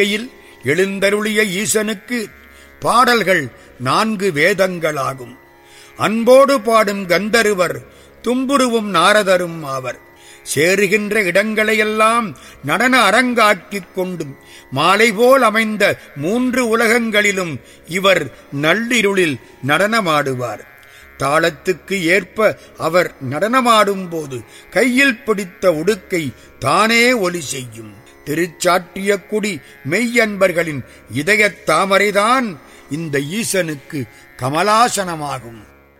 யில் எழுந்தருளிய ஈசனுக்கு பாடல்கள் நான்கு வேதங்களாகும் அன்போடு பாடும் கந்தருவர் தும்புருவும் நாரதரும் ஆவர் சேருகின்ற இடங்களையெல்லாம் நடன அரங்காக்கிக் கொண்டும் மாலை போல் அமைந்த மூன்று உலகங்களிலும் இவர் நள்ளிருளில் நடனமாடுவார் தாளத்துக்கு ஏற்ப அவர் நடனமாடும் போது கையில் பிடித்த உடுக்கை தானே ஒலி செய்யும் திருச்சாட்டிய குடி மெய்யன்பர்களின் இதயத் தாமரைதான் இந்த ஈசனுக்கு கமலாசனமாகும்